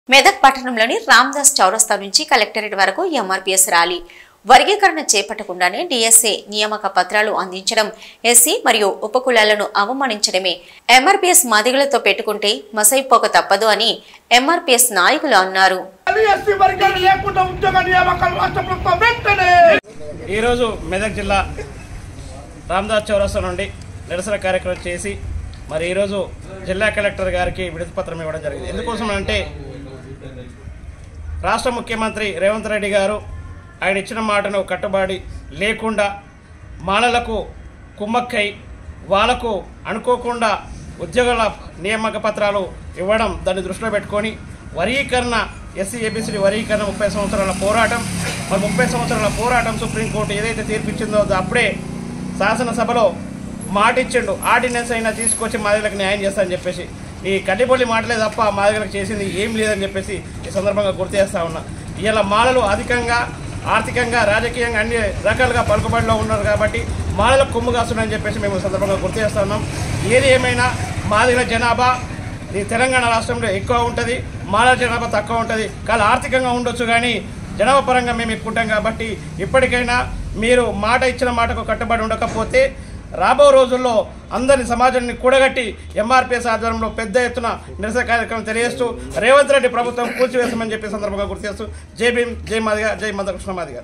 మెదక్ పట్టణంలోని రామ్దాస్ చౌరస్తా నుంచి కలెక్టరేట్ వరకు ఎంఆర్పీఎస్ ర్యాలీ వర్గీకరణ చేపట్టకుండానే డిఎస్ఏ నియామక పత్రాలు అందించడం ఎస్సీ మరియు ఉపకులాలను అవమానించడమే ఎంఆర్పీఎస్ మాదిగలతో పెట్టుకుంటే మసైపోక తప్పదు అని ఎంఆర్పీఎస్ నాయకులు అన్నారు ఎస్సీ వర్గాలు లేకుండా ఉద్యోగ నియామకాలు రాష్ట్ర ప్రభుత్వం వెంటనే ఈరోజు మెదక్ జిల్లా రామ్దాస్ చౌరస్తా నుండి నిరసన కార్యక్రమం చేసి మరి ఈరోజు జిల్లా కలెక్టర్ గారికి విడతి పత్రం ఇవ్వడం జరిగింది ఎందుకోసం అంటే రాష్ట్ర ముఖ్యమంత్రి రేవంత్ రెడ్డి గారు ఆయన ఇచ్చిన మాటను కట్టుబడి లేకుండా మాలలకు కుమ్మక్కై వాళ్ళకు అనుకోకుండా ఉద్యోగాల నియామక పత్రాలు ఇవ్వడం దాన్ని దృష్టిలో పెట్టుకొని వర్గీకరణ ఎస్సీ ఏబిసిడి వర్గీకరణ ముప్పై సంవత్సరాల పోరాటం మరి ముప్పై సంవత్సరాల పోరాటం సుప్రీంకోర్టు ఏదైతే తీర్పిచ్చిందో అది అప్పుడే శాసనసభలో మాట ఇచ్చిండు ఆర్డినెన్స్ అయినా తీసుకొచ్చి మాదిగలకు న్యాయం చేస్తా అని చెప్పేసి ఈ కడ్డిపల్లి మాటలే తప్ప మాదిగలకు చేసింది ఏం లేదని చెప్పేసి ఈ సందర్భంగా గుర్తు చేస్తా ఉన్నా ఇలా మాలలు అధికంగా ఆర్థికంగా రాజకీయంగా అన్ని రకాలుగా పలుకుబడిలో ఉన్నారు కాబట్టి మాలలకు కొమ్ము కాస్తున్నాయని చెప్పేసి మేము ఈ సందర్భంగా గుర్తు చేస్తా ఉన్నాం ఏది ఏమైనా మాదిగల జనాభా ఈ తెలంగాణ రాష్ట్రంలో ఎక్కువ ఉంటుంది మాల జనాభా తక్కువ ఉంటుంది కానీ ఆర్థికంగా ఉండొచ్చు కానీ జనాభా పరంగా మేము ఎక్కువ ఉంటాం కాబట్టి ఇప్పటికైనా మీరు మాట ఇచ్చిన మాటకు కట్టుబడి ఉండకపోతే రాబో రోజుల్లో అందరి సమాజాన్ని కూడగట్టి ఎంఆర్పిఎస్ ఆధ్వర్యంలో పెద్ద ఎత్తున నిరసన కార్యక్రమం తెలియజేస్తూ రేవంత్ రెడ్డి ప్రభుత్వం కూల్చివేస్తామని చెప్పి సందర్భంగా గుర్తు చేస్తూ జై భీమ్ జై మాదిగా జై మందకృష్ణ మాదిగా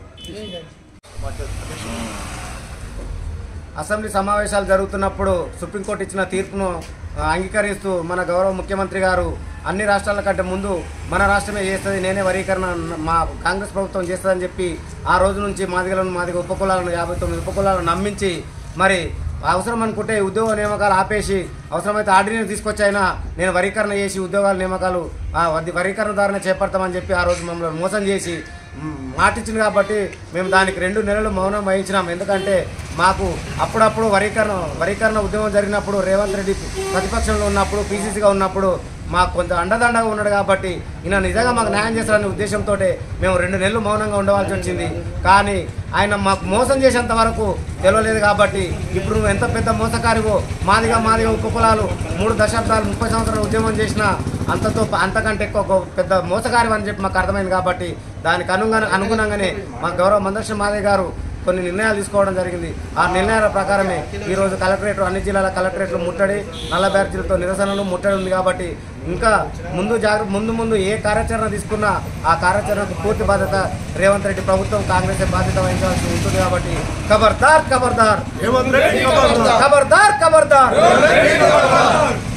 అసెంబ్లీ సమావేశాలు జరుగుతున్నప్పుడు సుప్రీంకోర్టు ఇచ్చిన తీర్పును ఆ, అంగీకరిస్తూ మన గౌరవ ముఖ్యమంత్రి గారు అన్ని రాష్ట్రాల కంటే ముందు మన రాష్ట్రమే చేస్తుంది నేనే వరీకరణ మా కాంగ్రెస్ ప్రభుత్వం చేస్తుందని చెప్పి ఆ రోజు నుంచి మాదిగలను మాదిగ ఉపకులాలను యాభై తొమ్మిది ఉపకులాలను నమ్మించి మరి అవసరం అనుకుంటే ఉద్యోగ నియామకాలు ఆపేసి అవసరమైతే ఆర్డినెన్స్ తీసుకొచ్చైనా నేను వరీకరణ చేసి ఉద్యోగాల నియామకాలు ఆ, వది- వరీకరణ ద్వారానే చేపడతామని చెప్పి ఆ రోజు మమ్మల్ని మోసం చేసి మ్, మాటిచ్చింది కాబట్టి మేము దానికి రెండు నెలలు మౌనం వహించినాం ఎందుకంటే మాకు అప్పుడప్పుడు వరీకరణ వరీకరణ ఉద్యమం జరిగినప్పుడు రేవంత్ రెడ్డి ప్రతిపక్షంలో ఉన్నప్పుడు పీసీసీగా ఉన్నప్పుడు మాకు కొంత అండదండగా ఉన్నాడు కాబట్టి ఈయన నిజంగా మాకు న్యాయం చేస్తారనే ఉద్దేశంతో మేము రెండు నెలలు మౌనంగా ఉండవలసి వచ్చింది కానీ ఆయన మాకు మోసం చేసేంత వరకు తెలియలేదు కాబట్టి ఇప్పుడు నువ్వు ఎంత పెద్ద మోసకారివో మాదిగా మాదిగా ఉపకులాలు మూడు దశాబ్దాలు ముప్పై సంవత్సరాలు ఉద్యమం చేసినా అంతతో అంతకంటే ఎక్కువ గొ- పెద్ద మోసకారి అని చెప్పి మాకు అర్థమైంది కాబట్టి దానికి అనుగుణ అనుగుణంగానే మా గౌరవ మందర్శన మాదయ్య గారు కొన్ని నిర్ణయాలు తీసుకోవడం జరిగింది ఆ నిర్ణయాల ప్రకారమే ఈరోజు కలెక్టరేట్ అన్ని జిల్లాల కలెక్టరేట్లు ముట్టడి నల్ల బ్యాడ్జీలతో నిరసనలు ముట్టడి ఉంది కాబట్టి ఇంకా ముందు జాగ్ర ముందు ముందు ఏ కార్యాచరణ తీసుకున్నా ఆ కార్యాచరణకు పూర్తి బాధ్యత రేవంత్ రెడ్డి ప్రభుత్వం కాంగ్రెస్ బాధ్యత వహించాల్సి ఉంటుంది కాబట్టి ఖబర్దార్ ఖబర్దార్ ఖబర్దార్ ఖబర్దార్